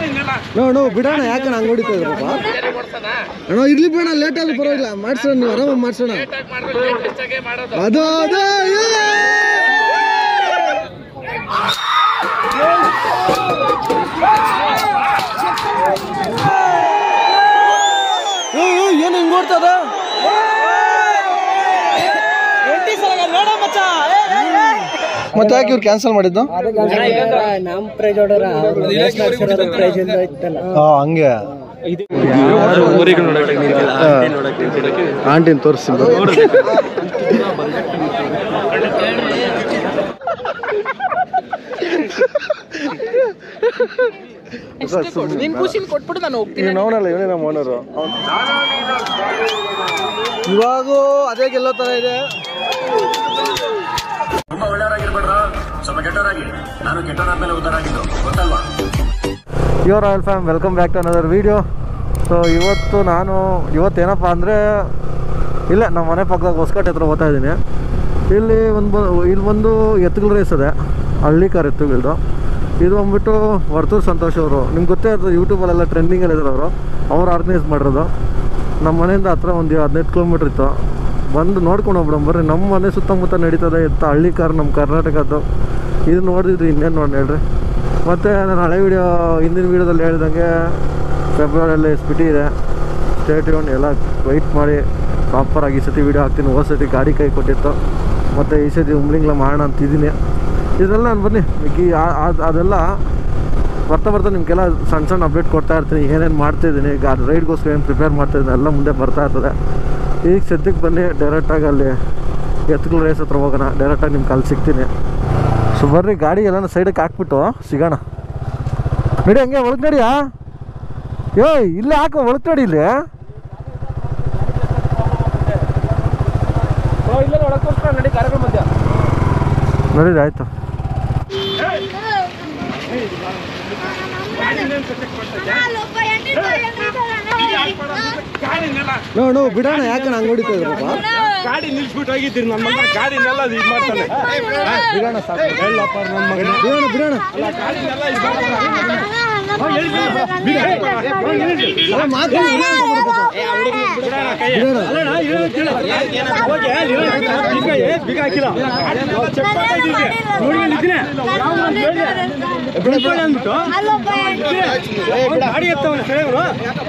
No no ಬಿಡೋಣ ಯಾಕಣ್ಣ ಹಂಗೆ ಹೊಡಿತಾ ಇದ್ರಪ್ಪ ಅಣ್ಣ ಇರ್ಲಿ ಬೇಡ ಲೇಟ್ ಆದ್ರೂ ಪರವಾಗಿಲ್ಲ ಮಾಡ್ಸೋಣ ನೀವು ಆರಾಮಾಗಿ ಮಾಡ್ಸೋಣ ಅದು ಅದು ಏನು ಹಿಂಗೆ ಓಡ್ತದ ಮತ್ತೆ ಯಾಕೆ ಇವ್ರು ಕ್ಯಾನ್ಸಲ್ ಮಾಡಿದ್ದು ನಮ್ ಪ್ರೈಸ್ ಹೊಡೋರ ಪ್ರೈಸ್ ಇಂದ ಇತ್ತಲ್ಲ ಹಾ ಹಂಗೆ ಆಂಟಿನ ತೋರಿಸಿ ನಿನ್ ಖುಷಿಲ್ ಕೊಟ್ಬಿಟ್ಟು ನಾನು ಹೋಗ್ತೀನಿ ಅವನಲ್ಲ ಇವನೇ ನಮ್ಮ ಓನರು ಇವಾಗ ಅದೇ ಗೆಲ್ಲೋ ತರ ಇದೆ ತುಂಬಾ ಒಳ್ಳೆಯವರಾಗಿರ್ಬೇಡ್ರ ಸ್ವಲ್ಪ ಕೆಟ್ಟವರಾಗಿ ನಾನು ಕೆಟ್ಟವರಾದ್ಮೇಲೆ ಉದ್ದಾರಾಗಿದ್ದು ಗೊತ್ತಲ್ವಾ your all fam welcome back to another video so ಇವತ್ತು ನಾನು ಇವತ್ತೇನಪ್ಪ ಅಂದರೆ ಇಲ್ಲ ನಮ್ಮ ಮನೆ ಪಕ್ಕದಾಗ ಹೊಸಕಟ್ಟೆ ಹತ್ರ ಓದ್ತಾ ಇದ್ದೀನಿ ಇಲ್ಲಿ ಒಂದು ಬ ಇಲ್ಲಿ ಒಂದು ಎತ್ತುಗಳ ರೇಸ್ ಇದೆ ಹಳ್ಳಿ ಕಾರ್ ಎತ್ತುಗಳದು ಇದು ಬಂದ್ಬಿಟ್ಟು ವರ್ತೂರ್ ಸಂತೋಷ್ ಅವರು ನಿಮ್ಗೆ ಗೊತ್ತೇ ಇರ್ತದೆ ಯೂಟ್ಯೂಬಲ್ಲೆಲ್ಲ ಟ್ರೆಂಡಿಂಗಲ್ಲಿ ಇದ್ದಾರೆ ಅವರು ಅವ್ರು ಆರ್ಗನೈಸ್ ಮಾಡಿರೋದು ನಮ್ಮ ಮನೆಯಿಂದ ಹತ್ರ ಒಂದು ಹದಿನೈದು ಕಿಲೋಮೀಟ್ರ್ ಇತ್ತು ಬಂದು ನೋಡ್ಕೊಂಡು ಹೋಗ್ಬಿಡೋಣ ಬರ್ರಿ ನಮ್ಮ ಮನೆ ಸುತ್ತಮುತ್ತ ನಡೀತದೆ ಎತ್ತ ಹಳ್ಳಿ ಕಾರ್ ನಮ್ಮ ಕರ್ನಾಟಕದ್ದು ಇದು ನೋಡಿದ್ರಿ ಇನ್ನೇನು ನೋಡಿ ಹೇಳ್ರಿ ಮತ್ತು ನಾನು ಹಳೆ ವೀಡಿಯೋ ಹಿಂದಿನ ವೀಡಿಯೋದಲ್ಲಿ ಹೇಳ್ದಂಗೆ ಫೆಬ್ರವರಿಯಲ್ಲಿ ಸ್ಪಿಟಿ ಇದೆ ಸ್ಟೇಟ್ ಯೂನ್ ಎಲ್ಲ ವೆಯ್ಟ್ ಮಾಡಿ ಪ್ರಾಪರಾಗಿ ಈ ಸತಿ ವೀಡಿಯೋ ಹಾಕ್ತೀನಿ ಹೋದ ಸತಿ ಗಾಡಿ ಕೈ ಕೊಟ್ಟಿತ್ತು ಮತ್ತು ಈ ಸತಿ ಉಮ್ಲಿಂಗ್ಲ ಮಾಡೋಣ ಅಂತಿದ್ದೀನಿ ಇದೆಲ್ಲ ನಾನು ಬನ್ನಿ ಮಿಕ್ಕಿ ಆ- ಆ- ಅದೆಲ್ಲ ಬರ್ತಾ ಬರ್ತಾ ನಿಮಗೆಲ್ಲ ಸಣ್ಣ ಸಣ್ಣ ಅಪ್ಡೇಟ್ ಕೊಡ್ತಾ ಇರ್ತೀನಿ ಏನೇನು ಮಾಡ್ತಾಯಿದ್ದೀನಿ ಈಗ ಅದು ರೈಡ್ಗೋಸ್ಕರ ಏನು ಪ್ರಿಪೇರ್ ಮಾಡ್ತಾಯಿದ್ದೀನಿ ಎಲ್ಲ ಮುಂದೆ ಬರ್ತಾ ಇರ್ತದೆ ಈಗ ಸದ್ಯಕ್ಕೆ ಬನ್ನಿ ಡೈರೆಕ್ಟಾಗಿ ಅಲ್ಲಿ ಎತ್ತುಗಳ ರೇಸ್ ಹತ್ರ ಹೋಗೋಣ ಡೈರೆಕ್ಟಾಗಿ ನಿಮ್ಗೆ ಅಲ್ಲಿ ಸಿಗ್ತೀನಿ ಸೊ ಬರ್ರಿ ಗಾಡಿ ಎಲ್ಲ ಸೈಡಕ್ಕೆ ಹಾಕ್ಬಿಟ್ಟು ಸಿಗೋಣ ನಡಿ ಹಂಗೆ ಒಳಗೆ ನಡಿಯಾ ಏಯ್ ಇಲ್ಲೇ ಹಾಕೋ ಒಳಗೆ ನಡಿ ಇಲ್ಲಿ ಇಲ್ಲ ಒಳಗೋಸ್ಕರ ನಡಿ ಕಾರ್ಯಕ್ರಮ ಮಧ್ಯ ನಡೀರಿ ಆಯ್ತು ನೋ ನೋ ಬಿಡೋಣ ಯಾಕಣ್ಣ ಹಂಗೆ ಹೊಡಿತಾ ಇದ್ರಪ್ಪ ಗಾಡಿ ನಿಲ್ಸ್ಬಿಟ್ಟು ಹೋಗಿದ್ದೀರಿ ನನ್ನ ಮಗ ಗಾಡಿನೆಲ್ಲ ಇದು ಮಾಡ್ತಾನೆ ಬಿಡೋಣ ಸಾಕು ಹೇಳಪ್ಪ ನನ್ನ ಮಗನ ಬಿಡೋಣ ಬಿಡೋಣ ಗಾಡಿನೆಲ್ಲ ಇದು ಮಾಡ್ತಾನೆ ಅಲ್ಲ, ಮಾತು ಬಿಡೋಣ ಅಂತ ಬಿಡು ಪಾಪ. ಬಿಡೋಣ ಅಲ್ಲಣ್ಣ ಹೇಳೋದು ಕೇಳು. ಹೋಗಿ ಅಲ್ಲಿ ಹೇಳು. ಬೀಗ ಏ- ಬೀಗ ಹಾಕಿಲ್ಲ ಚೆಕ್ ಮಾಡ್ತಾ ಇದ್ದೀವಿ ನೋಡ್ಕೊಂಡಿದ್ದೀನಿ ಬಿಡ್ಕೊಳ್ಳಿ ಅಂದ್ಬಿಟ್ಟು ಅವ್ನು ಗಾಡಿ ಎತ್ತವನ ಸೆಳೆಯವರು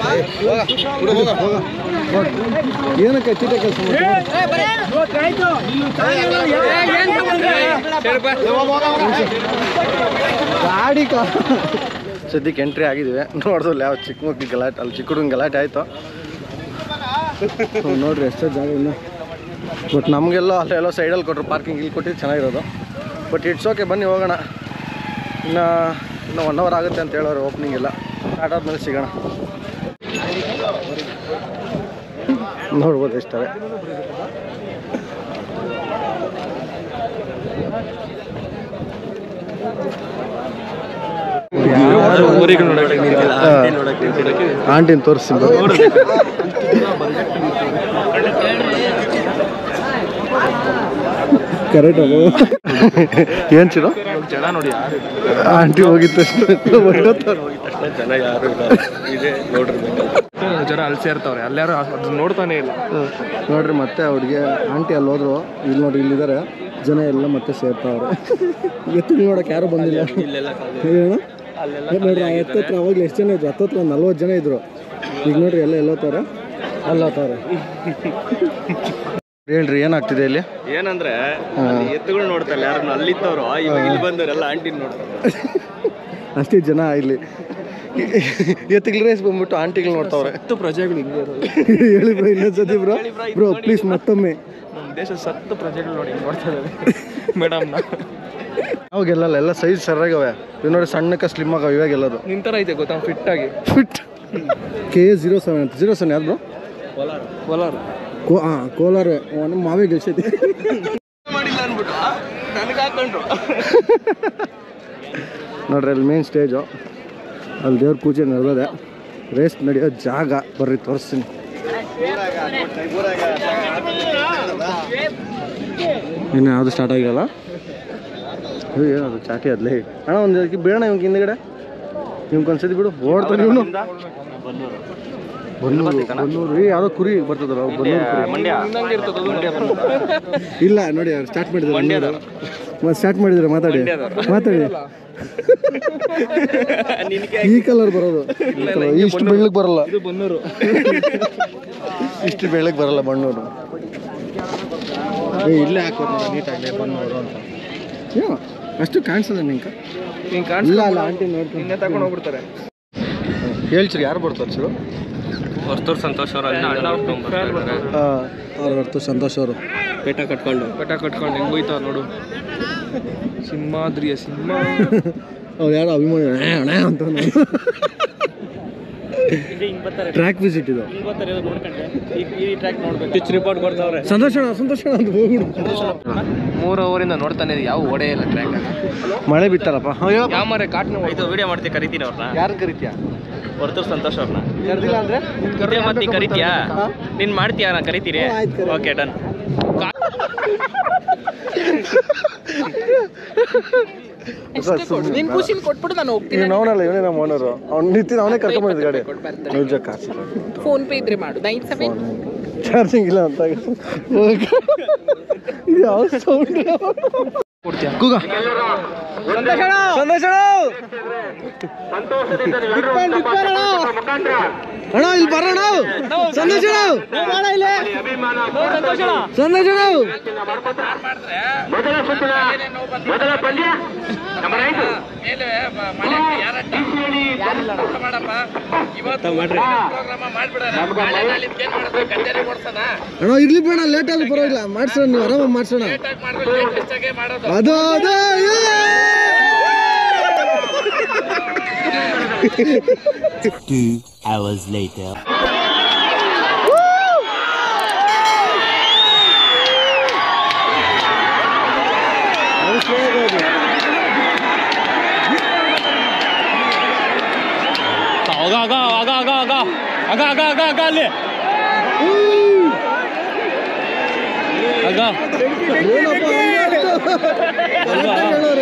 ಏನಕ್ಕೆ ಚೀಟ ಕೆಲಸ ಆಯ್ತು ಗಾಡಿ ಕಾ ಸದ್ಯಕ್ಕೆ ಎಂಟ್ರಿ ಆಗಿದ್ದೀವಿ ನೋಡಿದ್ರಲ್ಲ ಯಾವ ಚಿಕ್ಕ ಮಕ್ಳಿಗೆ ಗಲಾಟೆ ಅಲ್ಲಿ ಚಿಕ್ಕ ಹುಡುಗನ ಗಲಾಟೆ ಆಯಿತು ನೋಡ್ರಿ ಎಷ್ಟೋ ಜಾಗ ಇನ್ನು ಬಟ್ ನಮಗೆಲ್ಲ ಅಲ್ಲೆಲ್ಲೋ ಸೈಡಲ್ಲಿ ಕೊಟ್ಟರು ಪಾರ್ಕಿಂಗ್ ಇಲ್ಲಿ ಕೊಟ್ಟಿದ್ದು ಚೆನ್ನಾಗಿರೋದು ಬಟ್ ಇಟ್ಸ್ ಓಕೆ ಬನ್ನಿ ಹೋಗೋಣ ಇನ್ನು ಇನ್ನು ಒನ್ ಅವರ್ ಆಗುತ್ತೆ ಅಂತ ಹೇಳೋರು ಓಪನಿಂಗ್ ಎಲ್ಲ ಸ್ಟಾರ್ಟ್ ಆದ್ಮೇಲೆ ಸಿಗೋಣ ನೋಡ್ಬೋದು ಎಷ್ಟವೆ ಆಂಟಿನ ತೋರಿಸಿ ಕರೆಕ್ಟ್ ಅದು ಏನ್ ಚಿರೋ ಜನ ನೋಡಿ ಯಾರು ಆಂಟಿ ಹೋಗಿತ್ತು ಜನ ಯಾರು ಇಲ್ಲ ಇದೆ ನೋಡಿರ್ಬೇಕು ಜನ ಅಲ್ಸೇ ಇರ್ತಾವ್ರೆ ಅಲ್ಲಾರು ಅದು ನೋಡ್ತಾನೆ ಇಲ್ಲ ನೋಡ್ರಿ ಮತ್ತೆ ಅವ್ರಿಗೆ ಆಂಟಿ ಅಲ್ಲಿ ಹೋದ್ರು ಇಲ್ಲಿ ನೋಡಿ ಇಲ್ಲಿದ್ದಾರೆ ಜನ ಎಲ್ಲ ಮತ್ತೆ ಸೇರ್ತಾವ್ರೆ ಎತ್ತು ನೋಡಕ್ ಯಾರು ಬಂದಿಲ್ಲ ಏನು? ಏನ್ ನೋಡ್ರಿ ಆ ಎತ್ತು ಹತ್ರ ಅವಾಗ್ಲೂ ಎಷ್ಟು ಜನ ಇದ್ರು ಹತ್ತತ್ರ ಒಂದು ನಲ್ವತ್ತು ಜನ ಇದ್ರು ಈಗ ನೋಡ್ರಿ ಎಲ್ಲ ಎಲ್ಲೋತಾರ ಅಲ್ಲೋತಾರ ಹೇಳ್ರಿ ಏನಾಗ್ತಿದೆ ಇಲ್ಲಿ ಏನಂದ್ರೆ ಅಲ್ಲಿ ಎತ್ತುಗಳು ನೋಡ್ತಾರೆ ಯಾರನ್ನ ಅಲ್ಲಿದ್ದವ್ರು ಇವಾಗ ಇಲ್ಲಿ ಬಂದವರೆಲ್ಲ ಆಂಟಿನ ನೋಡ್ತಾರೆ ಅಷ್ಟೇ ಜನ ಇಲ್ಲಿ ಎತ್ತುಗಳ ರೇಸ್ ಬಂದ್ಬಿಟ್ಟು ಆಂಟಿಗಳು ನೋಡ್ತಾವ್ರೆ ಹತ್ತು ಪ್ರಜೆಗಳು ಹಿಂಗೆ ಇರೋದು ಹೇಳಿ ಬ್ರೋ ಇನ್ನೊಂದ್ಸತಿ ಬ್ರೋ ಬ್ರೋ ಪ್ಲೀಸ್ ಮತ್ತೊಮ್ಮೆ ನಮ್ಮ ದೇಶ ಸತ್ತು ಪ್ರಜೆಗಳು ನೋಡಿ ಹಿಂಗೆ ನೋಡ್ತಾ ಇದ್ದಾರೆ ಮೇಡಮ್ನ ಅವಾಗ ಗೆಲ್ಲಲ್ಲ ಎಲ್ಲ ಸೈಜ್ ಸರಿಯಾಗವೆ ಇವ್ ನೋಡಿ ಸಣ್ಣಕ್ಕೆ ಸ್ಲಿಮ್ ಆಗವೆ ಇವಾಗ ಗೆಲ್ಲೋದು ನಿಂತರ ಐತೆ ಗೊತ್ತಾ ಫಿಟ್ ಆಗಿ fit K A zero seven ಅಂತ ಜೀರೋ ಸೆವೆನ್ ಯಾರು ಬ್ರೋ ಕೋಲಾರ ಕೋ ಹಾಂ ಕೋಲಾರ ಓ, ನಮ್ಮ ಮಾವೇ ಗೆಲ್ಸೈತಿ ಮಾಡಿಲ್ಲ ಅನ್ಬಿಟ್ಟು ನನಗೆ ಹಾಕೊಂಡ್ರು ನೋಡ್ರಿ ಅಲ್ಲಿ ಮೇನ್ ಸ್ಟೇಜು ಅಲ್ಲಿ ದೇವ್ರ ಪೂಜೆ ನಡೆದಿದೆ ರೇಸ್ ನಡೆಯೋ ಜಾಗ ಬರ್ರಿ ತೋರಿಸ್ತೀನಿ ಇನ್ನು ಯಾವುದು ಸ್ಟಾರ್ಟ್ ಆಗಿಲ್ಲ ಇದು ಏನದು ಚಾಟಿ ಅದ್ಲಿ ಅಣ್ಣ ಒಂದು ಇದಕ್ಕೆ ಬೇಡ ಇವಾಗ ಹಿಂದ್ಗಡೆ ನಿಮ್ಗೆ ಕನ್ಸಿದ್ ಬಿಡು ಓಡ್ತಾನೆ ಇವನು ಬನ್ನೂರು ಬನ್ನೂರು ಈ ಯಾವ್ದೋ ಕುರಿ ಬರ್ತದಲ್ಲ ಬನ್ನೂರು ಕುರಿ ನಿನ್ನಂಗೆ ಇರ್ತದೆ ಅದು ಮಂಡ್ಯ ಇಲ್ಲ ನೋಡಿ ಅವ್ರು ಸ್ಟಾರ್ಟ್ ಮಾಡಿದ್ದಾರೆ ಮತ್ತೆ ಸ್ಟಾರ್ಟ್ ಮಾಡಿದ್ರೆ ಮಾತಾಡಿ ಮಾತಾಡಿ ಈ ಕಲರ್ ಬರೋದು ಈ colour. ಇಷ್ಟು ಬೆಳ್ಳಗ್ ಬರಲ್ಲ ಇದು ಬನ್ನೂರು ಇಷ್ಟು ಬೆಳ್ಳಗ್ ಬರಲ್ಲ ಬಣ್ಣೂರು ಏ ಇಲ್ಲೇ ಹಾಕೋದು ನೀಟಾಗಿ ಬಣ್ಣೂರು ಅಂತ ಏನೋ ಅಷ್ಟು ಕಾಣಿಸಲ್ಲ ನಿಂಗೆ ಹಿಂಗೆ ಕಾಣಿಸ್ ಇಲ್ಲ ಅಲ್ಲ ಆಂಟಿ ನೋಡ್ತೀನಿ ನಿನ್ನೆ ತಗೊಂಡು ಹೋಗ್ಬಿಡ್ತಾರೆ ಹೇಳ್ಸ್ರಿ ಯಾರು ಬರ್ತಾರೆ ಸರ್ ವರ್ತೂರ್ ಸಂತೋಷ್ ಅವರು ಅವ್ರು ಬರ್ತು ಸಂತೋಷ್ ಅವರು ಪೇಟ ಕಟ್ಕೊಂಡು ಬೆಟ್ಟ ಕಟ್ಕೊಂಡು ಹೆಂಗ್ ಹೋಯ್ತಾವ ನೋಡು ಸಿಂಹಾದ್ರಿಯ ಸಿಂಹ ಅವ್ರು ಯಾರೋ ಅಭಿಮಾನಿ ಅಣೆ ಅಣೆ ಅಂತ ಟ್ರ್ಯಾಕ್ ವಿಸಿಟ್ ಇದು ಪಿಚ್ ರಿಪೋರ್ಟ್ ಕೊಡ್ತಾವ್ರೆ ಸಂತೋಷಣ ಸಂತೋಷಣ ಅಂತ ಹೋಗ್ಬಿಡು ಮೂರು ಅವರಿಂದ ನೋಡ್ತಾನೆ ಇದೆ ಯಾವ ಓಡೇ ಇಲ್ಲ ಟ್ರ್ಯಾಕ್ ಮಳೆ ಬಿತ್ತಲ್ಲಪ್ಪ ಅಯ್ಯೋ ಯಾವ ಮರೆ ಕಾಟ್ನ ಇದು ವಿಡಿಯೋ ಮಾಡ್ತೀವಿ ಕರಿತೀನಿ ಅವ್ರನ್ನ ಯಾರು ಕರಿತೀಯ ವರ್ತೂರ್ ಸಂತೋಷ್ ಅವ್ರನ್ನ ಕರೆದಿಲ್ಲ ಅಂದ್ರೆ ಇದೇ ಮತ್ತೆ ನೀ ಕರಿತೀಯಾ ನೀನ್ ಮಾಡ್ತೀಯಾ ನಾ ಕರಿತೀರಿ ಓಕೆ ಡನ್ ಅಷ್ಟೇ ಕೊಡು ನಿನ್ ಖುಷಿಲ್ ಕೊಟ್ಬಿಡು ನಾನು ಹೋಗ್ತೀನಿ ಇವ್ನು ಅವನಲ್ಲ ಇವನೇ ನಮ್ಮ ಓನರು ಅವ್ನು ನಿಂತಿನ ಅವನೇ ಕರ್ಕೊಂಬಂದಿದ್ದು ಗಾಡಿ ನಿಜ ಕಾಸು ಫೋನ್ ಪೇ ಇದ್ರೆ ಮಾಡು ನೈನ್ ಸೆವೆನ್ ಚಾರ್ಜಿಂಗ್ ಇಲ್ಲ ಅಂತ ಇದು ಯಾವ ಸೌಂಡ್ ಕೂಗ ಸಂದೇಶ ಅಣ್ಣ ಇಲ್ಲಿ ಬರೋಣ ಸಂದೇಶ ಸಂದೇಶ ಅಣ್ಣ ಇರ್ಲಿ ಬೇಡ ಲೇಟ್ ಆದ್ರೂ ಪರವಾಗಿಲ್ಲ ಮಾಡ್ಸೋಣ ನೀವು ಆರಾಮಾಗಿ ಮಾಡ್ಸೋಣ ಅದು ಅದು ಆಗ ಆಗ ಆಗ ಆಗ ಆಗ ಆಗ ಆಗ ಆಗ ಆಗ ಅಲ್ಲಿ ಆಗ ಏನಪ್ಪ ಹೇಳೋರು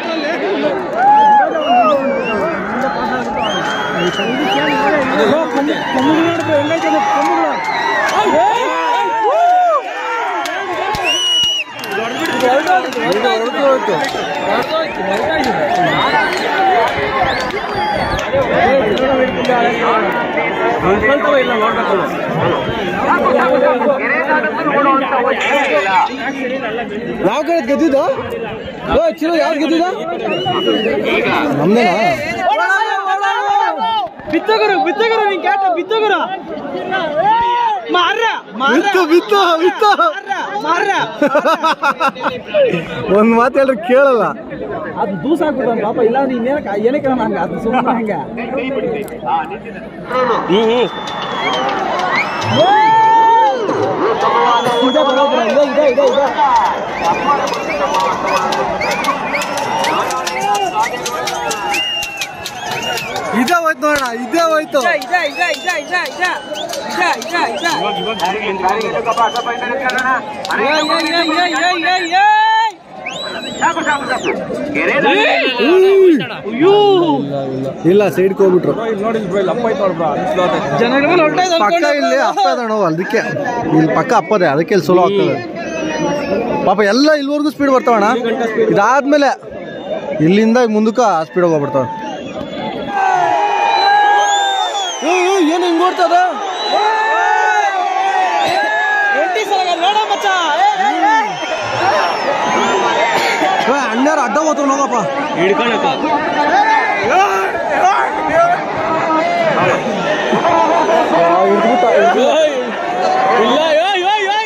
ಯಾವ ಕಡೆ ಗೆದ್ದಿದ್ದ ಓ ಚಿರು ಯಾವ್ದು ಗೆದ್ದಿದ್ದ ನಮ್ದೇನಾ ಬಿತ್ತಗರು ಬಿತ್ತಗರು ನಿನ್ ಕ್ಯಾಟ ಬಿತ್ತಗರು ಮಾರ್ರ ಬಿತ್ತು ಬಿತ್ತು ಬಿತ್ತು ಮಾರ್ರ ಒಂದ್ ಮಾತು ಹೇಳ್ರಿ ಕೇಳಲ್ಲ ಅದು ದೂಸ ಹಾಕ್ಬಿಟ್ಟು ಪಾಪ ಇಲ್ಲ ಅಂದ್ರೆ ಇನ್ನೇನಕ್ಕೆ ಏನಕ್ಕೆ ಹಂಗ ಅದು ಸುಮ್ಮನೆ ಹಂಗ ಇದೆ ಬರೋಬ್ರ, ಇದೆ ಇದೆ ಇದೆ ಇದೆ ಇದೇ ಹೋಯ್ತು ನೋಡೋಣ ಇದೇ ಹೋಯ್ತು ಇದೆ ಇದೆ ಇದೆ ಇದೆ ಇದೆ ಇದೆ ಇದೆ ಇದೆ ಇಲ್ಲ ಸೈಡ್ಗೆ ಹೋಗ್ಬಿಟ್ರು ನೋಡಿ ಬ್ರೋ ಅಪ್ಪ ಐತೆ ನೋಡ್ಬಾ ಜನಗಳು ಹೊರಟೋಯ್ತು ಪಕ್ಕ ಇಲ್ಲಿ ಅಪ್ಪ ಅದ ಅದಕ್ಕೆ ಇಲ್ಲಿ ಪಕ್ಕ ಅಪ್ಪದೆ ಅದಕ್ಕೆ ಇಲ್ಲಿ ಸೋಲೋ ಆಗ್ತದೆ ಪಾಪ ಎಲ್ಲ ಇಲ್ಲಿವರೆಗೂ ಸ್ಪೀಡ್ ಬರ್ತಾವಣ್ಣ ಇದಾದ್ಮೇಲೆ ಇಲ್ಲಿಂದ ಮುಂದಕ್ಕೆ ಸ್ಪೀಡ್ ಹೋಗ್ಬಿಡ್ತಾವ ಏನು ಹಿಂಗ್ ಓಡ್ತದ ನೋಡ ಮಚ್ಚ ಅಣ್ಣಾರ ಅಡ್ಡ ಹೋಗ್ತಾವ ನೋಗಪ್ಪ ಹಿಡ್ಕೊಳಕ ಇಲ್ಲ ಏಯ್ ಏಯ್ ಏಯ್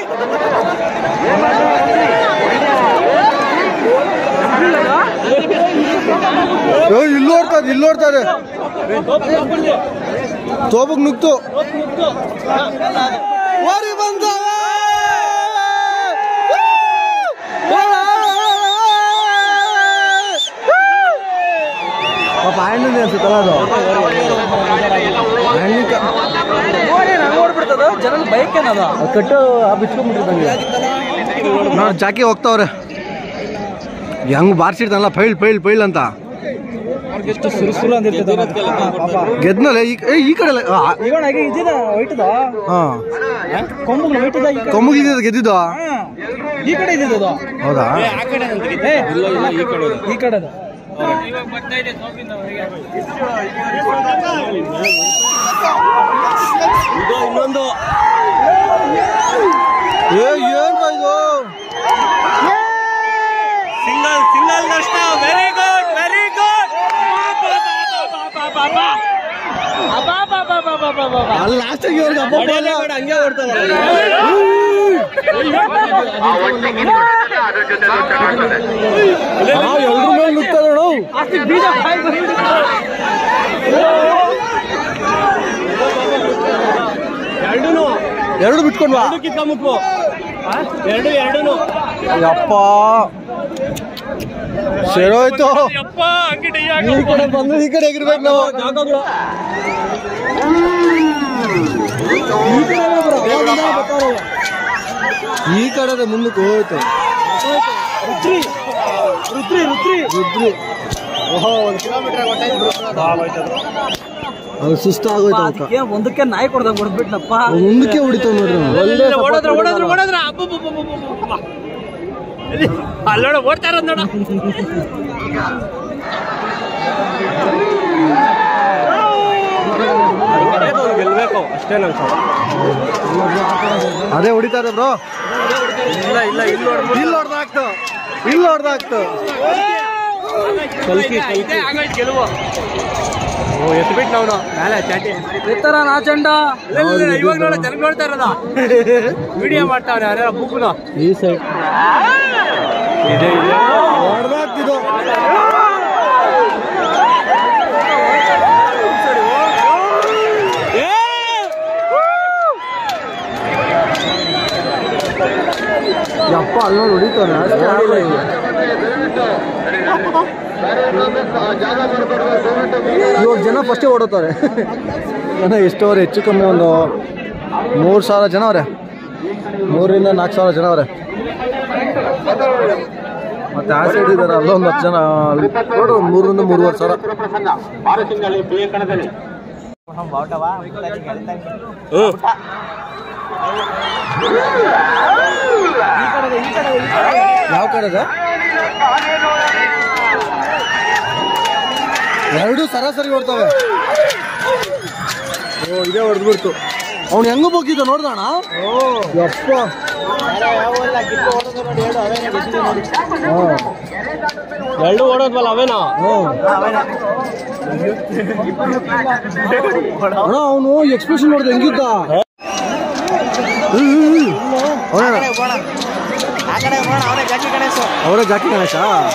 ಇಲ್ಲಿ ಓಡ್ತದೆ ಇಲ್ಲಿ ಓಡ್ತಾರೆ ತೋಬಗ್ ನುಗ್ತು ಓರಿ ಬಂದವ ಪಾಪ ಆಯಣ್ಣನೇ ಅನ್ಸುತ್ತಲ್ಲ ಅದು ಆಯಣ್ಣಿಕ ಓಡ್ಬಿಡ್ತದ ಜನ ಬೈಕ್ ಏನದ ಅದು ಕಟ್ಟು ಆ ಬಿಚ್ಕೊಂಡ್ಬಿಟ್ಟಿರ್ದಂಗೆ ನೋಡಿ ಜಾಕಿ ಹೋಗ್ತಾವ್ರೆ ಹೆಂಗ್ ಬಾರ್ಸಿಡ್ತಾನಲ್ಲ ಫೈಲ್ ಫೈಲ್ ಫೈಲ್ ಅಂತ ಎಷ್ಟು ಸುರುಸುರು ಅಂದಿರ್ತದೆ ಗೆದ್ನಲ್ಲ ಈ ಏ, ಈ ಕಡೆ ಈಗ ಹಾಗೆ ಇದ್ದಿದ ವೈಟದ ಹಾಂ ಕೊಂಬುಗಳು ವೈಟದ ಈ ಕಡೆ ಕೊಮ್ಮಗಿದೆ ಗೆದ್ದಿದ್ದು ಹಾ, ಈ ಕಡೆ ಇದ್ದಿದ್ದು ಹೌದಾ ಏ, ಈ ಕಡೆ ಅದು. ಏ ಏನು ಇದು ಸಿಂಗಲ್ ಸಿಂಗಲ್ ನಷ್ಟ ವೆರಿ ಗುಡ್ ವೆರಿ ಗುಡ್ ಅಲ್ಲಿ ಲಾಸ್ಟಿಗೆ ಇವ್ರಿಗೆ ಹಬ್ಬ ಬರಲ್ಲ. ಹಂಗೆ ಓಡ್ತದ ಆ, ಎಲ್ರ ಮೇಲೆ ನುಗ್ತದೆ ನೋಡು ಎರಡೂನು ಎರಡು ಬಿಟ್ಕೊಂಡು ಬಾ ಎರಡು ಕಿತ್ಕೊಂಬಿಟ್ವು ಎರಡು ಎರಡೂನು ಯಪ್ಪ ಸೇರೋಯ್ತು ಯಪ್ಪ ಅಂಗಡಿ ಈ ಕಡೆ ಬಂದ್ರೆ ಈ ಕಡೆ ಎಗಿರ್ಬೇಕು ನಾವು ಈ ಕಡೆ ಮುಂದಕ್ಕೆ ಹೋಯ್ತು ರುದ್ರಿ ರುದ್ರಿ ರುದ್ರಿ ಓಹೋ ಒಂದು ಅದು ಸುಸ್ತಾಗೋಯ್ತು ಅವಕ್ಕ ಏ, ಒಂದಕ್ಕೆ ನಾಯಿ ಕೊಡ್ದಂಗ್ ಹೊಡ್ಬಿಟ್ನಪ್ಪ ಅವ್ನು ಮುಂದಕ್ಕೆ ಹೊಡಿತಾವ್ ನೋಡ್ರಿ ಅವ್ನು. ಓಡೋದ್ರ ಓಡೋದ್ರ ಓಡೋದ್ರ ಅಲ್ಲೋಡ ಓಡ್ತಾ ಇರೋದ್ ನೋಡ ಗೆಲ್ಬೇಕು ಅಷ್ಟೇ ನಮ್ ಅದೇ ಹೊಡಿತಾರೆ ಬ್ರೋ ಇಲ್ಲ ಇಲ್ಲ ಇಲ್ಲಿ ಇಲ್ಲಿ ಹೊಡ್ದಾಕ್ತು ಇಲ್ಲಿ ಹೊಡ್ದಾಕ್ತು ಗೆಲುವು ಓ ಎತ್ಬಿಟ್ಟು ನಾವು ಮೇಲೆ ಚಾಟಿ ಎತ್ತರ ನಾಚಂಡ ಇವಾಗ ನೋಡ ಜನ ನೋಡ್ತಾ ಇರೋದ ವಿಡಿಯೋ ಮಾಡ್ತಾವ್ರೆ ಯಾರ್ಯಾರ ಬುಕ್ನು ಈ ಸೈಡ್ ಇದೆ ಇದೆ ಹೊಡ್ದಾಕ್ತಿದ್ದು ಯಪ್ಪ ಅಲ್ಲಿ ನೋಡಿ ಹೊಡಿತಾನೆ ಅಷ್ಟೇ ಆಗಿಲ್ಲ ಈಗ ಇವಾಗ ಜನ ಫಸ್ಟೇ ಓಡುತ್ತಾರೆ ಜನ ಎಷ್ಟು ಅವ್ರೆ ಹೆಚ್ಚು ಕಮ್ಮಿ ಒಂದು ಮೂರು ಸಾವಿರ ಜನ ಅವ್ರೆ ಮೂರರಿಂದ ನಾಲ್ಕು ಸಾವಿರ ಜನ ಅವ್ರೆ ಮತ್ತೆ ಆ ಸೈಡ್ ಇದ್ದಾರೆ ಅಲ್ಲೊಂದು ಹತ್ತು ಜನ ಅಲ್ಲಿ ನೋಡ್ರಿ ಒಂದು ಮೂರರಿಂದ ಮೂರುವರೆ ಸಾವಿರ ಯಾವ ಕಡೆ ಇದೆ ಎರಡು ಸರಾಸರಿ ಓಡ್ತವೆ ಓ ಇದೇ ಹೊಡೆದ್ಬಿಡ್ತು ಅವ್ನು ಹೆಂಗ ಹೋಗಿದ್ದ ನೋಡ್ದಣ ಯಪ್ಪ ಎರಡು ಓಡೋದ್ವಲ್ಲ ಅವೇನಾ ಅಣ್ಣ ಅವನು ಎಕ್ಸ್ಪ್ರೆಷನ್ ನೋಡ್ದೆ ಹೆಂಗಿದ್ದ ಅವನೇ ಅವರೇ ಜಾಕಿ ಗಣೇಶ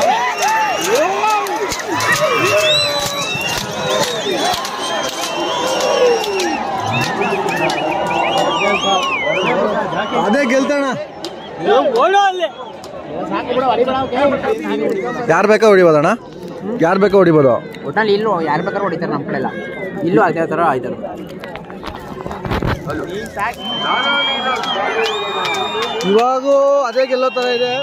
ಅದೇ ಗೆಲ್ತಾಣ ಯಾರು ಬೇಕಾ ಹೊಡಿಬೋದಣ್ಣ ಯಾರು ಬೇಕಾ ಹೊಡಿಬೋದು ಒಟ್ನಲ್ಲಿ ಇಲ್ಲೂ ಯಾರು ಬೇಕಾದ್ರೂ ಹೊಡಿತಾರೆ ನಮ್ಮ ಕಡೆ ಎಲ್ಲ ಇಲ್ಲೂ ಅದೇ ಥರ ಆಯ್ತಾರೆ ಇವಾಗೂ ಅದೇ ಗೆಲ್ಲೋ ಥರ ಇದೆ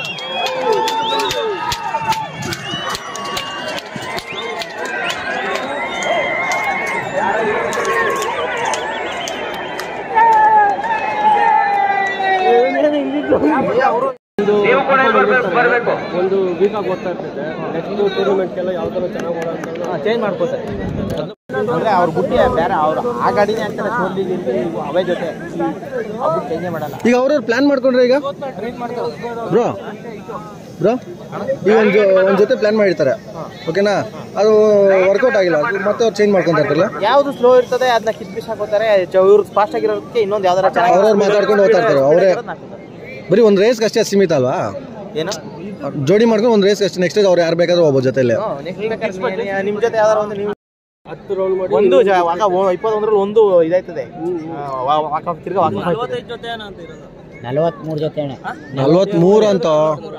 ಒಂದು ವೀಕ್ ಆಗಿ ಓದ್ತಾ ಇರ್ತೈತೆ ನೆಕ್ಸ್ಟ್ ಟೂರ್ನಮೆಂಟ್ಗೆಲ್ಲ ಯಾವ ಥರ ಚೆನ್ನಾಗಿ ಓಡೋ ಚೇಂಜ್ ಮಾಡ್ಕೋತಾರೆ ಅಂದ್ರೆ ಅವ್ರ ಗುಟ್ಟಿ ಬೇರೆ ಅವ್ರು ಆ ಗಾಡಿನೇ ಆಗ್ತಾರೆ ಸೋಲಿ ಅವೇ ಜೊತೆ ಅವ್ರು ಚೇಂಜೇ ಮಾಡಲ್ಲ ಈಗ ಅವ್ರವ್ರು ಪ್ಲಾನ್ ಮಾಡ್ಕೊಂಡ್ರೆ ಈಗ ಬ್ರೋ ಬ್ರೋ ಈಗ ಒಂದು ಒಂದು ಜೊತೆ ಪ್ಲಾನ್ ಮಾಡಿರ್ತಾರೆ ಓಕೆನಾ ಅದು ವರ್ಕೌಟ್ ಆಗಿಲ್ಲ ಅದು ಮತ್ತೆ ಅವ್ರು ಚೇಂಜ್ ಮಾಡ್ಕೊಂತ ಇರ್ತಾರಲ್ಲ ಯಾವ್ದು ಸ್ಲೋ ಇರ್ತದೆ ಅದನ್ನ ಕಿತ್ ಬಿಸಿ ಹಾಕೋತಾರೆ ಇವ್ರು ಫಾಸ್ಟ್ ಆಗಿರೋದಕ್ಕೆ ಇನ್ನೊಂದು ಯಾವ್ದಾರ ಚೆನ್ನಾಗಿ ಅವ್ರವ್ರು ಮಾತಾಡ್ಕೊಂಡು ಹೋಗ್ತಾ ಇರ್ತಾರೆ ಅವರೇ ಬರೀ ಒಂದು ರೇಸ್ಗೆ ಅಷ್ಟೇ ಸೀಮಿತ ಅಲ್ವಾ ಏನು ಜೋಡಿ ಮಾಡ್ಕೊಂಡು ಒಂದು ರೇಸ್ ಅಷ್ಟೇ ನೆಕ್ಸ್ಟ್ ಅವ್ರು ಯಾರು ಬೇಕಾದ್ರೂ ಒಬ್ಬ ಜೊತೆಲೆ ನೆಕ್ಸ್ಟ್ ಬೇಕಾದ್ರೆ ನೀ- ನಿಮ್ ಜೊತೆ ಯಾವ್ದಾರ ಒಂದು ನೀವು ಹತ್ತು ರೌಂಡ್ ಮಾಡಿ ಒಂದು ಜ- ವಾಕ ಓ- ಇಪ್ಪತ್ತೊಂದರಲ್ಲಿ ಒಂದು ಇದಾಯ್ತದೆ ವಾಕ ತಿರ್ಗಾ ವಾಕ ನಲವತ್ಮೂರು ಜೊತೆ ಅಣ್ಣ ನಲ್ವತ್ಮೂರು ಅಂತ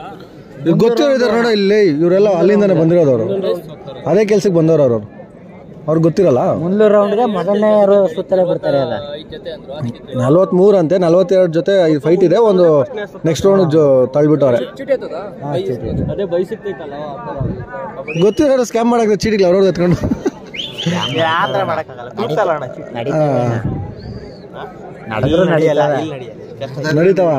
ಈಗ ಗೊತ್ತಿರೋ ಇದಾರೆ ನೋಡ ಇಲ್ಲಿ ಇವರೆಲ್ಲ ಅಲ್ಲಿಂದಾನೆ ಬಂದಿರೋದವರು ಅದೇ ಕೆಲ್ಸಕ್ಕೆ ಬಂದವರು ಅವರು ಅವ್ರಿಗೆ ಗೊತ್ತಿರಲ್ಲ ಮುಂದೂರು ರೌಂಡ್ಗೆ ಮೊದಲನೇ ಸುತ್ತಲೇ ಬಿಡ್ತಾರೆ ಅಲ್ಲ ನಲ್ವತ್ಮೂರು ಅಂತೆ ನಲ್ವತ್ತೆರಡು ಜೊತೆ ಈ ಫೈಟ್ ಇದೆ ಒಂದು ನೆಕ್ಸ್ಟ್ ರೌಂಡ್ ಜೊ ತಳ್ಬಿಟ್ಟವ್ರೆ ಅದೇ ಬೈಸಿಕ್ತೈತಲ್ಲ ಗೊತ್ತಿರೋ ಸ್ಕ್ಯಾಮ್ ಮಾಡಕ್ಕೆ ಚೀಟಿಗಳು ಅವ್ರವ್ರು ಎತ್ಕೊಂಡು ಆತರ ಮಾಡಕ್ಕಾಗಲ್ಲ ಕೂರ್ಸಲ್ಲ ಅಣ್ಣ ಚೀಟಿ. ಹಾ. ನಡೆದ್ರು ನಡೆಯಲ್ಲ ನಡೀತಾವ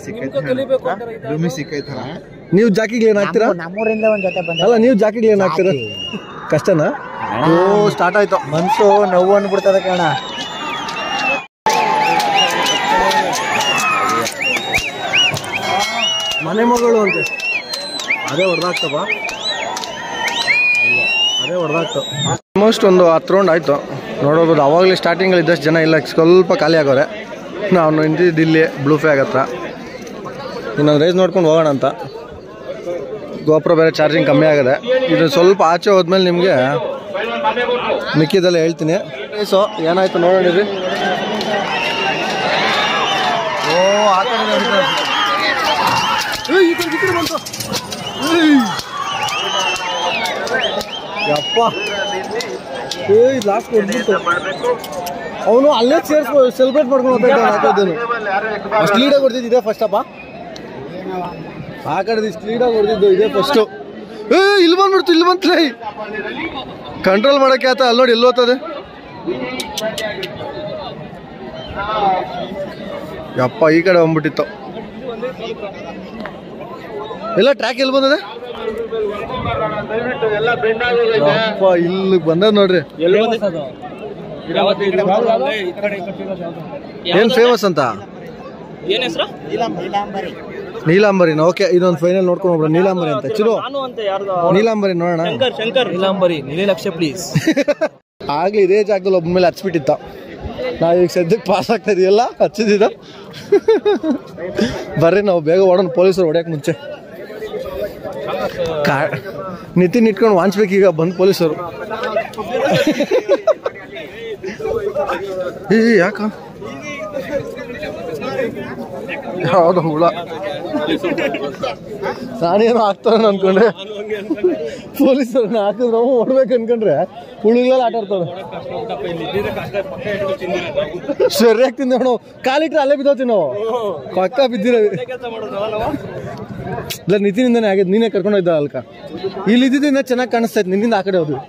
ನೀವು ಜಾಕಿಗೆ ಏನು ಹಾಕ್ತೀರಾ ನಮ್ಮೂರಿಂದ ಒಂದ್ ಜೊತೆ ಬಂದ ಅಲ್ಲ ನೀವು ಜಾಕಿಗೆ ಏನು ಹಾಕ್ತೀರಾ ಕಷ್ಟನಾ ಓ ಸ್ಟಾರ್ಟ್ ಆಯ್ತು ಮನ್ಸು ನೋವು ಅಂದ್ಬಿಡ್ತದ ಕಣ ಮನೆ ಮಗಳು ಅಂತೆ ಅದೇ ಹೊಡೆದಾಗ್ತವ ಅದೇ ಹೊಡೆದಾಗ್ತು ಆಲ್ಮೋಸ್ಟ್ ಒಂದು ಹತ್ತು ರೌಂಡ್ ಆಯಿತು ನೋಡೋಬೋದು ಅವಾಗಲೇ ಸ್ಟಾರ್ಟಿಂಗಲ್ಲಿ ಇದ್ದಷ್ಟು ಜನ ಇಲ್ಲ ಸ್ವಲ್ಪ ಖಾಲಿ ಆಗೋರೆ ನಾವು ನಿಂತಿದ್ದು ಇಲ್ಲಿ ಬ್ಲೂ ಫ್ಲಾಗ್ ಹತ್ರ ಇನ್ನೊಂದು ರೇಸ್ ನೋಡ್ಕೊಂಡು ಹೋಗೋಣ ಅಂತ ಗೋಪುರ ಬೇರೆ ಚಾರ್ಜಿಂಗ್ ಕಮ್ಮಿ ಆಗಿದೆ ಇದು ಸ್ವಲ್ಪ ಆಚೆ ಹೋದ್ಮೇಲೆ ನಿಮಗೆ ಮಿಕ್ಕಿದೆಲ್ಲ ಹೇಳ್ತೀನಿ ಸೊ ಏನಾಯ್ತು ನೋಡೋಣ ರೀ ಓ ಆ ಕಡೆ ನಡೀತಾ ಇದೆ. ಏಯ್, ಈ ಕಡೆ, ಈ ಕಡೆ ಬಂತು. ಏಯ್. ಯಪ್ಪ ಏಯ್ ಲಾಸ್ಟ್ ಹೊಡ್ಬಿಟ್ಟು ಅವನು ಅಲ್ಲೇ ಸೇರ್ಸ್ ಸೆಲೆಬ್ರೇಟ್ ಮಾಡ್ಕೊಂಡು ಹೋಗ್ತಾ ಇದ್ದಾನೆ ಹಾಕೋದೇನು ಅಷ್ಟು ಲೀಡಾಗಿ ಹೊಡೆದಿದ್ದು ಇದೇ ಫಸ್ಟ್ ಅಪ್ಪ ಆ ಕಡೆ ಇಷ್ಟು ಲೀಡಾಗಿ ಹೊಡೆದಿದ್ದು ಇದೇ ಫಸ್ಟು ಏ ಇಲ್ಲಿ ಬಂದ್ಬಿಡ್ತು ಇಲ್ಲಿ ಬಂತಲೇ ಕಂಟ್ರೋಲ್ ಮಾಡೋಕ್ಕೆ ಆತ ಅಲ್ಲಿ ನೋಡಿ ಎಲ್ಲಿ ಹೋಗ್ತದೆ ಯಪ್ಪ ಈ ಕಡೆ ಬಂದ್ಬಿಟ್ಟಿತ್ತು ಎಲ್ಲ ಟ್ರ್ಯಾಕ್ ಎಲ್ಲಿ ಬಂದದೆ ಯಪ್ಪ ಇಲ್ಲಿ ಬಂದದ ನೋಡ್ರಿ ಏನ್ ಫೇಮಸ್ ಅಂತ ಏನ್ ಹೆಸರು ನೀಲಾಂಬರಿನ ಓಕೆ ಇದೊಂದು ಫೈನಲ್ ನೋಡ್ಕೊಂಡು ಹೋಗ್ಬಿಡ ನೀಲಾಂಬರಿ ಅಂತ ಚಿರು ನಾನು ಅಂತ ಯಾರ್ದು ನೀಲಾಂಬರಿ ನೋಡೋಣ ಶಂಕರ್ ಶಂಕರ್ ನೀಲಾಂಬರಿ ನೀಲಿ ಲಕ್ಷ ಪ್ಲೀಸ್ ಆಗ್ಲಿ ಇದೇ ಜಾಗದಲ್ಲಿ ಒಬ್ಬ ಮೇಲೆ ಹಚ್ಬಿಟ್ಟಿತ್ತ ನಾವು ಈಗ ಸದ್ಯಕ್ಕೆ ಪಾಸ್ ಆಗ್ತಾ ಇದೀವಲ್ಲ ಹಚ್ಚಿದ್ದ ಬರ್ರಿ ನಾವು ಬೇಗ ಓಡೋಣ ಪೊಲೀಸರು ಹೊಡ್ಯಕ್ ಮುಂಚೆ ಕಾ ನಿತಿನ್ ಇಟ್ಕೊಂಡು ವಾಂಚ್ಬೇಕೀಗ ಬಂದು ಪೊಲೀಸರು ಏ ಯಾಕ ಯಾವ್ದು ಹುಳ ನಾನೇನೋ ಆಗ್ತಾರ ಅನ್ಕೊಂಡೆ ಪೊಲೀಸರನ್ನ ಹಾಕಿದ್ರೆ ನಾವು ಓಡ್ಬೇಕು ಅನ್ಕೊಂಡ್ರೆ ಹುಳುಗಳೆಲ್ಲ ಆಟ ಆಡ್ತಾವೆ ಸರಿಯಾಗಿ ತಿಂದ ನಾವು ಕಾಲಿಟ್ರೆ ಅಲ್ಲೇ ಬಿದ್ದೋತೀವಿ ನಾವು ಪಕ್ಕ ಬಿದ್ದಿರವಿ ಇಲ್ಲ ನಿತಿನಿಂದನೇ ಆಗಿದ್ದು ನೀನೇ ಕರ್ಕೊಂಡು ಹೋಯ್ದ ಅಲ್ಕ ಇಲ್ಲಿ ಇದ್ದಿದ್ದು ಇನ್ನೂ ಚೆನ್ನಾಗಿ ಕಾಣಿಸ್ತಾ ಇತ್ತು ನಿನ್ನಿಂದ ಆ ಕಡೆ ಹೋದ್ವಿ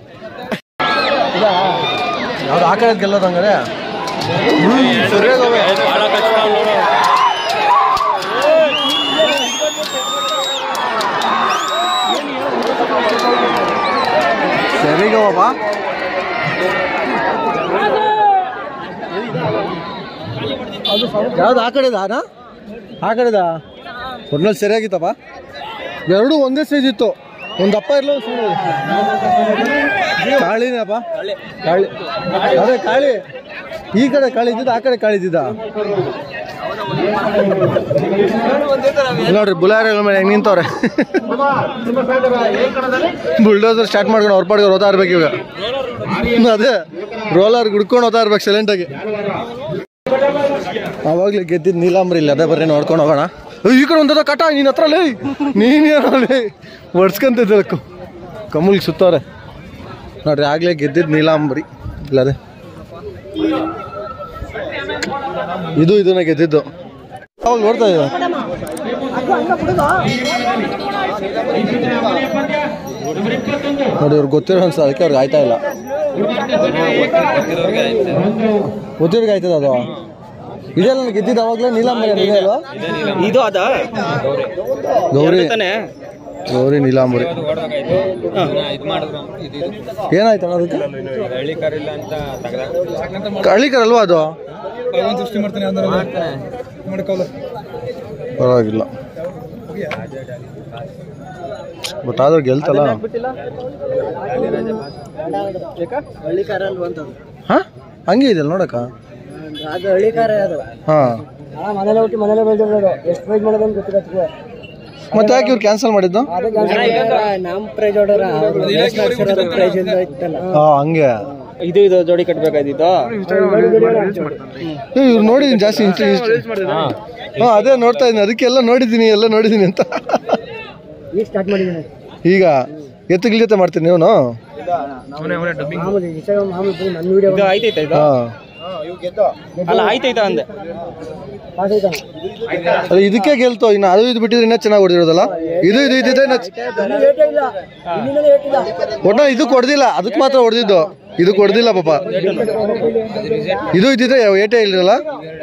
ಯಾವ್ದು ಆ ಕಡೆ ಗೆಲ್ಲೋದು ಹಂಗಾರೆ ಸರಿಯಾಗಿ ಹೋವೆ. ಸರಿಗವಪ್ಪ ಯಾವ್ದು ಆ ಕಡೆದಾ ಅಣ್ಣ? ಆ ಕಡೆದಾ ಒಟ್ನಲ್ಲಿ ಸರಿಯಾಗಿತ್ತಪ್ಪ ಎರಡೂ ಒಂದೇ ಸೈಜ್ ಇತ್ತು ಒಂದು ದಪ್ಪ ಇರಲ್ಲ ಕಾಳಿನಪ್ಪ ಕಾಳಿ ಅದೇ ಕಾಳಿ ಈ ಕಡೆ ಕಾಳಿ ಇದ್ದಿದ್ದ ಆ ಕಡೆ ಕಾಳಿ ಇದ್ದಿದ್ದ ನೋಡ್ರಿ ಬುಲಾರಿಗಳ ಮೇಲೆ ಹೆಂಗ್ ನಿಂತವ್ರೆ ಬುಲ್ಡೋಸರ್ ಸ್ಟಾರ್ಟ್ ಮಾಡ್ಕೊಂಡು ಅವ್ರ ಪಾಡಿಗೆ ಹೋಗ್ತಾ ಇರ್ಬೇಕು ಇವಾಗ ಅದೇ ರೋಲರ್ ಗುಡ್ಕೊಂಡು ಹೋಗ್ತಾ ಇರ್ಬೇಕು ಸೈಲೆಂಟಾಗಿ ಅವಾಗ್ಲೇ ಗೆದ್ದಿದ್ದು ನೀಲಾಂಬರಿ ಇಲ್ಲ ಅದೇ ಬರ್ರಿ ನೋಡ್ಕೊಂಡು ಹೋಗೋಣ ಏ, ಈ ಕಡೆ ಒಂದದ ಕಟ ನೀನ್ ಹತ್ರ ಲೇ ನೀನೇನಲ್ಲಿ ಒಡ್ಸ್ಕೊಂತಿದ್ದಕ್ಕೆ ಕಮಲ್ಗೆ ಸುತ್ತವ್ರೆ ನೋಡ್ರಿ ಆಗ್ಲೇ ಗೆದ್ದಿದ್ದು ನೀಲಾಂಬರಿ ಇಲ್ಲದೆ ಇದು ಇದನ್ನ ಗೆದ್ದಿದ್ದು ಅವಾಗ ನೋಡ್ತಾ ಇದ್ದ ನೋಡಿ ಅವ್ರಿಗೆ ಗೊತ್ತಿರೋ ಅನ್ಸ ಅದಕ್ಕೆ ಅವ್ರಿಗೆ ಆಯ್ತಾ ಇಲ್ಲ ಗೊತ್ತಿರೋರ್ಗೆ ಆಯ್ತದ ಅದು ಇದೆಲ್ಲ ಗೆದ್ದಿದ್ದು ಅವಾಗಲೇ ನೀಲಾಂಬರಿ ಇದೆ ಅಲ್ವಾ ಇದು ಅದ ಗೌರಿ ತಾನೆ ಗೌರಿ ನೀಲಾಂಬರಿ ಏನಾಯ್ತು ಅಣ್ಣ ಅದಕ್ಕೆ ಹಳ್ಳಿಕರ್ ಅಲ್ವಾ ಅದು ಪರವಾಗಿಲ್ಲ ಬಟ್ ಆದ್ರೆ ಗೆಲ್ತಲ್ಲ ಹಳ್ಳಿ ಕಾರಲ್ಲಿ ಬಂತದ್ದು ಹಾ ಹಂಗೆ ಇದೆಯಲ್ಲ ನೋಡಕ್ಕ ಅದು ಹಳ್ಳಿ ಕಾರ ಅದು ಹಾ ಮನೇಲೆ ಹುಟ್ಟಿ ಮನೇಲೆ ಬೆಳೆದಿರೋದು ಎಷ್ಟು ಪ್ರೈಸ್ ಮಾಡೋದು ಅಂತ ಗೊತ್ತಿರತ್ತೆ ಮತ್ತೆ ಯಾಕೆ ಇವ್ರು ಕ್ಯಾನ್ಸಲ್ ಮಾಡಿದ್ದು ನಮ್ ಪ್ರೈಸ್ ಹೊಡೋರ ಪ್ರೈಸ್ ಇಂದ ಇತ್ತಲ್ಲ ಹಾ ಹಂಗೆ ಇದು ಇದು ಜೋಡಿ ಕಟ್ಬೇಕಾಯ್ತಿತ್ತು ಏ, ಇವ್ರು ನೋಡಿದೀನಿ ಜಾಸ್ತಿ ಇನ್ಸ್ಟ ಹಾ ಅದೇ ನೋಡ್ತಾ ಇದ್ದೀನಿ ಅದಕ್ಕೆಲ್ಲ ನೋಡಿದ್ದೀನಿ ಎಲ್ಲ ನೋಡಿದ್ದೀನಿ ಅಂತ ಈಗ ಸ್ಟಾರ್ಟ್ ಮಾಡಿದ್ದೀನಿ ಈಗ ಎತ್ತುಗಳ ಜೊತೆ ಮಾಡ್ತೀನಿ ನೀವು ಅವನೇ ಅವನೇ ಡಬ್ಬಿಂಗ್ ಇದು ಆಯ್ತೈತಾ ಇದು ಹಾಂ ಇವ್ ಗೆದ್ದು ಅಲ್ಲ ಆಯ್ತೈತಾ ಅಂದೆ ಅದು ಇದಕ್ಕೆ ಗೆಲ್ತು ಇನ್ನು ಅದು ಇದು ಬಿಟ್ಟಿದ್ರೆ ಇನ್ನೂ ಚೆನ್ನಾಗಿ ಹೊಡೆದಿರೋದಲ್ಲ ಇದು ಇದು ಇದ್ದಿದ್ರೆ ಇನ್ನ ಚ- ಒಟ್ಟ ಇದಕ್ಕೆ ಹೊಡೆದಿಲ್ಲ ಅದಕ್ಕೆ ಮಾತ್ರ ಹೊಡೆದಿದ್ದು ಇದಕ್ಕೆ ಹೊಡೆದಿಲ್ಲ ಪಾಪ ಇದು ಇದ್ದಿದ್ರೆ ಏಟೇ ಇಲ್ಲಿರಲ್ಲ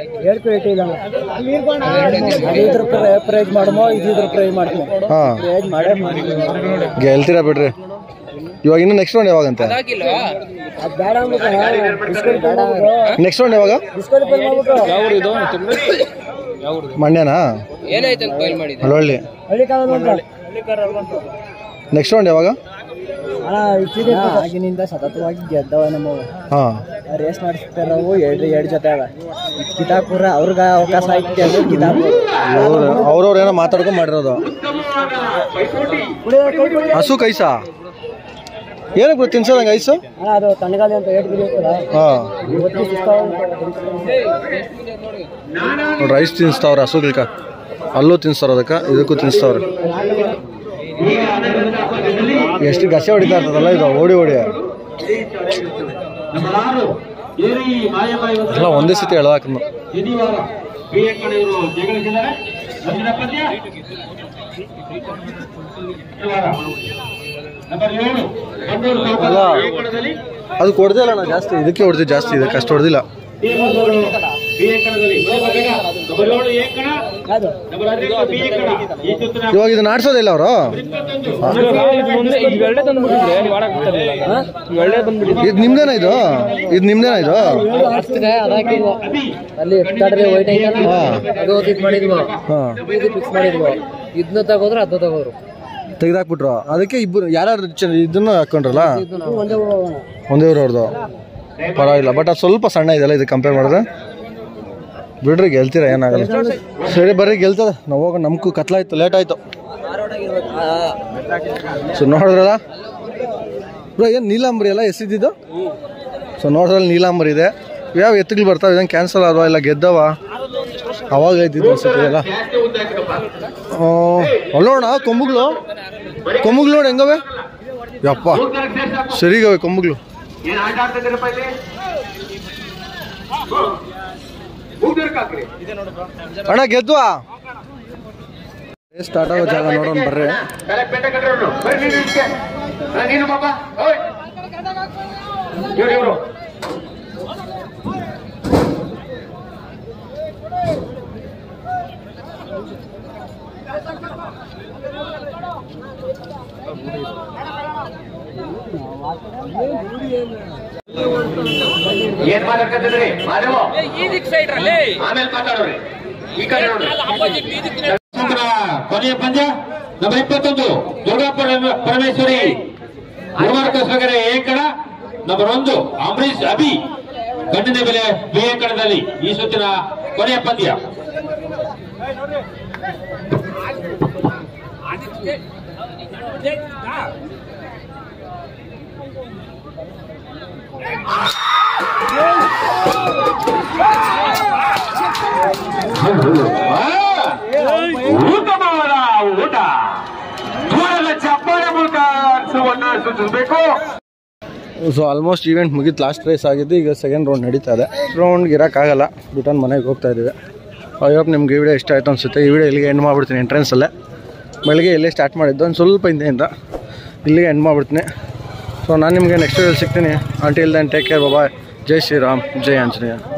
ಪ್ರೈಸ್ ಮಾಡಮೋ ಇದ್ರ ಪ್ರೈಸ್ ಮಾಡ್ತೀವಿ ಹಾಂ ಪ್ರೈಸ್ ಮಾಡೇ ಗೆಲ್ತೀರಾ ಬಿಡ್ರಿ ಇವಾಗ ಇನ್ನು ನೆಕ್ಸ್ಟ್ ರೌಂಡ್ ಯಾವಾಗಂತೆ ಅದು ಬೇಡ ಅಂದ್ಬಿಟ್ಟು ನೆಕ್ಸ್ಟ್ ರೌಂಡ್ ಯಾವಾಗ ಡಿಸ್ಕ್ವಾಲಿಫೈ ಮಾಡ್ಬಿಟ್ಟು ಮಂಡ್ಯನಾ ಮಳವಳ್ಳಿ ಹಳ್ಳಿ ಕಾಲ ನೆಕ್ಸ್ಟ್ ರೌಂಡ್ ಯಾವಾಗ ಆಗಿನಿಂದ ಸತತವಾಗಿ ಗೆದ್ದವ ನಮ್ಮ ಹಾಂ ರೇಸ್ ಮಾಡಿಸ್ತಾರೆ ನಾವು ಎರಡು ಎರಡು ಜೊತೆ ಅವ ಕಿತಾಪುರ ಅವ್ರಿಗೆ ಅವಕಾಶ ಐತೆ ಅಂದ್ರೆ ಕಿತಾಪುರ ಅವ್ರವ್ರು ಏನೋ ಮಾತಾಡ್ಕೊಂಡು ಮಾಡಿರೋದು ಹಸು ಕೈಸಾ ಏನಕ್ಕೆ ಗೊತ್ತು ತಿನ್ಸೋದಂಗೆ ಐಸು ಅಣ್ಣ ಅದು ತಣ್ಣಗಾಲಿ ಅಂತ ಏಟ್ ಬಿಡಿರ್ತದ ಹಾಂ ಇವತ್ತು ಸಿಗ್ತಾವ ನೋಡ್ರಿ ರೈಸ್ ತಿನ್ನಿಸ್ತಾವ್ರೆ ಹಸುಗಳ್ಕ ಅಲ್ಲೂ ತಿನ್ನಿಸ್ತಾರ ಅದಕ್ಕೆ ಇದಕ್ಕೂ ತಿನ್ನಿಸ್ತಾವ್ರೆ ಎಷ್ಟು ಗಸೆ ಹೊಡಿತಾ ಇರ್ತದಲ್ಲ ಇದು ಓಡಿ ಓಡಿ ಎಲ್ಲ ಒಂದೇ ಸತಿ ಎಳ್ದಾಕನ್ನು ಅಲ್ಲ ಅದು ಕೊಡ್ದಿಲ್ಲ ನಾ ಜಾಸ್ತಿ ಇದಕ್ಕೆ ಹೊಡೆದು ಜಾಸ್ತಿ ಇದಕ್ಕೆ ಅಷ್ಟು ಹೊಡೆದಿಲ್ಲ ಇವಾಗ ಇದನ್ನ ಆಡ್ಸೋದಿಲ್ಲ ಅವರು ಇವೆರಡೇ ತಂದ್ಬಿಟ್ಟಿದ್ರೆ ನೀವು ಆಡಕ್ ಬಿಡ್ತಾರಲ್ಲ ಇವೆರಡೇ ಬಂದ್ಬಿಟ್ಟಿದ್ರೆ ಇದು ನಿಮ್ದೇನಾ ಇದು ಇದು ನಿಮ್ದೇನಾ ಇದು ಅಲ್ಲಿ ತಡ್ರಿ ವೈಟ್ ಐತಲ್ಲ ಹಾಂ ಅದು ಇದು ಮಾಡಿದ್ವು ಹಾಂ ಇದು ಫಿಕ್ಸ್ ಮಾಡಿದ್ವು ಇದನ್ನ ತಗೋದ್ರು ಅದನ್ನ ತಗೋದ್ರು ತೆಗೆದಾಕ್ಬಿಟ್ರು ಅದಕ್ಕೆ ಇಬ್ಬರು ಯಾರ್ಯಾರು ಇದನ್ನು ಹಾಕೊಂಡ್ರಲ್ಲ ಒಂದೇ ಹೋಗೋಣ ಒಂದೇ ಊರವ್ರದ್ದು ಪರವಾಗಿಲ್ಲ ಬಟ್ ಅದು ಸ್ವಲ್ಪ ಸಣ್ಣ ಇದೆಯಲ್ಲ ಇದು ಕಂಪೇರ್ ಮಾಡಿದ್ರೆ ಬಿಡ್ರಿ ಗೆಲ್ತೀರ ಏನಾಗಲ್ಲ ಸರಿ ಬರ್ರಿ ಗೆಲ್ತದೆ ನಾವು ಹೋಗೋಣ ನಮಗೂ ಕತ್ಲಾಯ್ತು ಲೇಟ್ ಆಯ್ತು ಸೊ ನೋಡಿದ್ರಲ್ಲ ಬ್ರೋ ಏನು ನೀಲಾಂಬರಿ ಅಲ್ಲ ಎಷ್ಟಿದ್ದು ಸೊ ನೋಡಿದ್ರಲ್ಲಿ ನೀಲಾಂಬರಿ ಇದೆ ಯಾವ ಎತ್ತುಗಳು ಬರ್ತಾವೆ ಇದಂಗೆ ಕ್ಯಾನ್ಸಲ್ ಆದವಾ ಇಲ್ಲ ಗೆದ್ದವ ಅವಾಗ ಇದ್ದಿದ್ದು ಅನ್ಸುತ್ತೆ ಎಲ್ಲ ಅಲ್ಲೋಣ ಕೊಂಬುಗಳು ಕೊಂಬುಗಳು ನೋಡಿ ಹೆಂಗವೆ ಯಪ್ಪ ಸರಿಗವೆ ಕೊಂಬುಗಳು ಏನ್ ಆಟ ಆಡ್ತಿದ್ದೀರಪ್ಪ ಇಲ್ಲಿ ಅಣ್ಣ ಗೆದ್ವಾ ಸ್ಟಾರ್ಟ್ ಆಗೋ ಜಾಗ ನೋಡೋಣ ಬರ್ರಿ ಕರೆಕ್ಟ್ ಬೆಟ್ಟ ಕಟ್ಟೋರು ಬರ್ರಿ ನೀನು ಇದಕ್ಕೆ ಅಣ್ಣ, ನೀನು ಪಾಪ ಓಯ್ ಇವ್ರು ಇವ್ರು ಏನ್ ಮಾತಾಡ್ತಿದ್ರಿ ಮಾದೇವ ಆಮೇಲೆ ಮಾತಾಡೋರಿ ಈ ಕಡೆ ನೋಡ್ರಿ ನಂತರ ಕೊನೆಯ ಪಂದ್ಯ ನಂಬರ್ ಇಪ್ಪತ್ತೊಂದು ದುರ್ಗಾ ಪರಮ- ಪರಮೇಶ್ವರಿ ಗುರುವಾರಕಸ್ವಗರ ಏಕಣ ನಂಬರ್ ಒಂದು ಅಂಬರೀಶ್ ಅಭಿ ಗಂಡಿನ ಬೆಲೆ ಬಿ ಏಕಣದಲ್ಲಿ ಈ ಸುತ್ತಿನ ಕೊನೆಯ ಪಂದ್ಯ ಉತ್ತಮವಾದ ಊಟ ದೂರದ ಚಪ್ಪಾಳೆ ಮೂಲಕ ಹರ್ಷವನ್ನ ಸೂಚಿಸಬೇಕು ಸೊ ಆಲ್ಮೋಸ್ಟ್ ಈವೆಂಟ್ ಮುಗಿತು ಲಾಸ್ಟ್ ರೇಸ್ ಆಗಿದ್ದು ಈಗ ಸೆಕೆಂಡ್ ರೌಂಡ್ ನಡೀತಾ ಇದೆ ರೌಂಡ್ಗೆ ಇರೋಕ್ಕಾಗಲ್ಲ ರಿಟರ್ನ್ ಮನೆಗೆ ಹೋಗ್ತಾ ಇದ್ದೀವಿ ಐ ಹೋಪ್ ನಿಮ್ಗೆ ಈ ವಿಡಿಯೋ ಇಷ್ಟ ಆಯ್ತು ಅನಿಸುತ್ತೆ ಈ ವಿಡಿಯೋ ಇಲ್ಲಿಗೆ ಎಂಡ್ ಮಾಡಿಬಿಡ್ತೀನಿ ಎಂಟ್ರೆನ್ಸಲ್ಲೇ ಬೆಳಗ್ಗೆ ಇಲ್ಲೇ ಸ್ಟಾರ್ಟ್ ಮಾಡಿದ್ದು ಒಂದು ಸ್ವಲ್ಪ ಹಿಂದೆಯಿಂದ ಇಲ್ಲಿಗೆ ಎಂಡ್ ಮಾಡಿಬಿಡ್ತೀನಿ ಸೊ ನಾನು ನಿಮಗೆ ನೆಕ್ಸ್ಟ್ ವಿಡಿಯೋ ಸಿಗ್ತೀನಿ until then take care bye Jai Shri Ram Jai Anjaneya